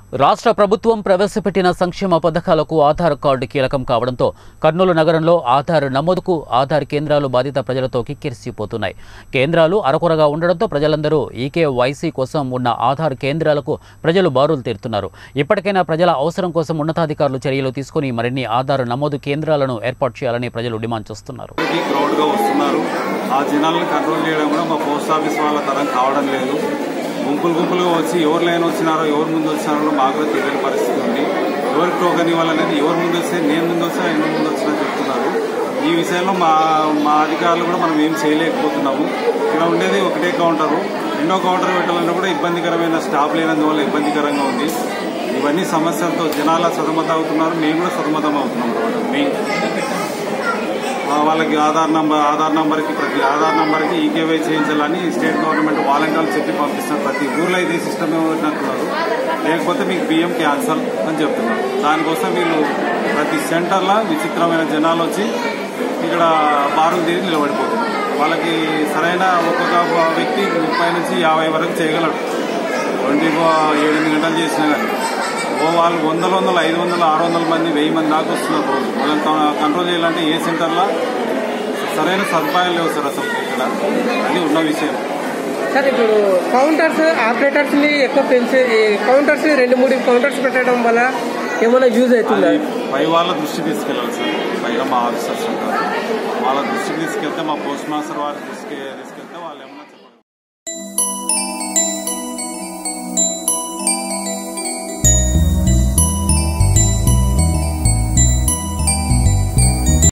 రాష్ట్ర ప్రభుత్వం ప్రవేశపెట్టిన సంక్షేమ పథకాలకు ఆధార్ కార్డు కీలకం కావడంతో కర్నూలు నగరంలో ఆధార్ నమోదుకు ఆధార్ కేంద్రాలు బాధిత ప్రజలతో కిక్కిరిసిపోతున్నాయి కేంద్రాలు అరకొరగా ఉండడంతో ప్రజలందరూ ఈకేవైసీ కోసం ఉన్న ఆధార్ కేంద్రాలకు ప్రజలు బారులు తీరుతున్నారు ఇప్పటికైనా ప్రజల అవసరం కోసం ఉన్నతాధికారులు చర్యలు తీసుకుని మరిన్ని ఆధార్ నమోదు కేంద్రాలను ఏర్పాటు చేయాలని ప్రజలు డిమాండ్ చేస్తున్నారు కి క్రౌడ్గా వస్తున్నారు ఆ జనాలను కంట్రోల్ చేయడం కూడా మా పోస్ట్ ఆఫీస్ వాళ్ళ తరం కావడం లేదు గుంపులు గుంపులుగా వచ్చి ఎవరు లైన్ వచ్చినారో ఎవరు ముందు వచ్చినారో మాకు కూడా తెలియని పరిస్థితి ఉంది ఎవరికి టోకన్ ఇవ్వాలనేది ఎవరు ముందు వస్తే నేను ముందు వస్తే ఆయన ముందు వచ్చినా చెప్తున్నారు ఈ విషయంలో మా మా అధికారులు కూడా మనం ఏం చేయలేకపోతున్నాము ఇక్కడ ఉండేది ఒకటే కౌంటరు రెండో కౌంటర్ పెట్టాలన్నా కూడా ఇబ్బందికరమైన స్టాఫ్ లేనందువల్ల ఇబ్బందికరంగా ఉంది ఇవన్నీ సమస్యలతో జనాల సతమతం అవుతున్నారు మేము కూడా సతమతం అవుతున్నాం అన్నమాట మెయిన్ ఆ, వాళ్ళకి ఆధార్ నంబర్ ఆధార్ నంబర్కి ప్రతి ఆధార్ నంబర్కి ఈకేవై చేయించాలని స్టేట్ గవర్నమెంట్ వాలంటీర్లు చెప్పి పంపిస్తున్నారు ప్రతి ఊర్లో ఇది సిస్టమ్ పెట్టినట్టున్నారు లేకపోతే మీకు బియ్యం క్యాన్సల్ అని చెప్తున్నారు దానికోసం వీళ్ళు ప్రతి సెంటర్లో విచిత్రమైన జనాలు వచ్చి ఇక్కడ బారులు తీరి నిలబడిపోతున్నారు వాళ్ళకి సరైన ఒక్కొక్క వ్యక్తి ముప్పై నుంచి యాభై వరకు చేయగలడు ట్వంటీ ఏడెనిమిది గంటలు చేసినా కానీ ఓ వాళ్ళు వందల వందల ఐదు వందల ఆరు వందల మంది వెయ్యి మంది దాకా వస్తున్నారు రోజు వాళ్ళని క- కంట్రోల్ చేయాలంటే ఏ సెంటర్లో సరైన సదుపాయాలు లేవు సార్ అసలు ఇక్కడ అది ఉన్న విషయం సార్ ఇప్పుడు కౌంటర్స్ ఆపరేటర్స్ ని ఎక్కువ పెంచి ఈ కౌంటర్స్ రెండు మూడు కౌంటర్స్ పెట్టడం వల్ల ఏమైనా యూజ్ అవుతుందా అది పై వాళ్ళ దృష్టి తీసుకెళ్ళాలి సార్ పైగా మా ఆఫీసర్స్ ఉంటారు వాళ్ళ దృష్టికి తీసుకెళ్తే మా పోస్ట్ మాస్టర్ వారి దృష్టికి తీసుకెళ్తే వాళ్ళు ఏమన్నా